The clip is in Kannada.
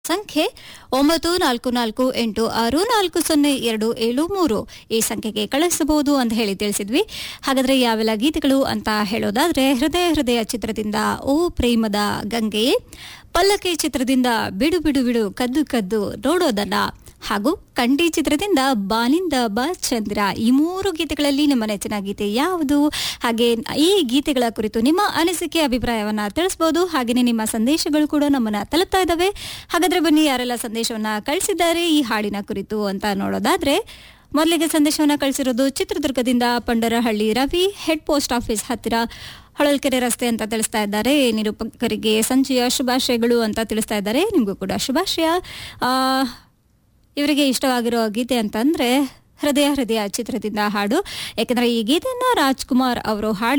ಸಂಖ್ಯೆ ಒಂಬತ್ತು ನಾಲ್ಕು ನಾಲ್ಕು ಎಂಟು ಆರು ನಾಲ್ಕು ಸೊನ್ನೆ ಎರಡು ಏಳು ಮೂರು ಈ ಸಂಖ್ಯೆಗೆ ಕಳಿಸಬಹುದು ಅಂತ ಹೇಳಿ ತಿಳಿಸಿದ್ವಿ ಹಾಗಾದ್ರೆ ಯಾವೆಲ್ಲ ಗೀತೆಗಳು ಅಂತ ಹೇಳೋದಾದ್ರೆ ಹೃದಯ ಹೃದಯ ಚಿತ್ರದಿಂದ ಓ ಪ್ರೇಮದ ಗಂಗೆ ಪಲ್ಲಕ್ಕಿ ಚಿತ್ರದಿಂದ ಬಿಡು ಬಿಡು ಬಿಡು ಕದ್ದು ಕದ್ದು ನೋಡೋದನ್ನ ಹಾಗೂ ಕಂಠಿ ಚಿತ್ರದಿಂದ ಬಾಲಿಂದ ಬ ಚಂದ್ರ ಈ ಮೂರು ಗೀತೆಗಳಲ್ಲಿ ನಿಮ್ಮ ನೆಚ್ಚಿನ ಗೀತೆ ಯಾವುದು ಹಾಗೆ ಈ ಗೀತೆಗಳ ಕುರಿತು ನಿಮ್ಮ ಅನಿಸಿಕೆ ಅಭಿಪ್ರಾಯವನ್ನ ತಿಳಿಸಬಹುದು ಹಾಗೆಯೇ ನಿಮ್ಮ ಸಂದೇಶಗಳು ಕೂಡ ನಮ್ಮನ್ನ ತಲುಪ್ತಾ ಇದ್ದಾವೆ ಹಾಗಾದ್ರೆ ಬನ್ನಿ ಯಾರೆಲ್ಲ ಸಂದೇಶವನ್ನ ಕಳಿಸಿದ್ದಾರೆ ಈ ಹಾಡಿನ ಕುರಿತು ಅಂತ ನೋಡೋದಾದ್ರೆ ಮೊದಲಿಗೆ ಸಂದೇಶವನ್ನ ಕಳಿಸಿರೋದು ಚಿತ್ರದುರ್ಗದಿಂದ Pandarahalli Ravi head post office ಹತ್ತಿರ ಹೊಳಲ್ಕೆರೆ ರಸ್ತೆ ಅಂತ ತಿಳಿಸ್ತಾ ಇದ್ದಾರೆ ನಿರೂಪಕರಿಗೆ ಸಂಜೆಯ ಶುಭಾಶಯಗಳು ಅಂತ ತಿಳಿಸ್ತಾ ಇದ್ದಾರೆ ನಿಮಗೂ ಕೂಡ ಶುಭಾಶಯ ಆ, ಇವರಿಗೆ ಇಷ್ಟವಾಗಿರೋ ಗೀತೆ ಅಂತಂದ್ರೆ ಹೃದಯ ಹೃದಯ ಚಿತ್ರದಿಂದ ಹಾಡು ಯಾಕಂದ್ರೆ ಈ ಗೀತೆಯನ್ನ ರಾಜ್ಕುಮಾರ್ ಅವರು ಹಾಡಿ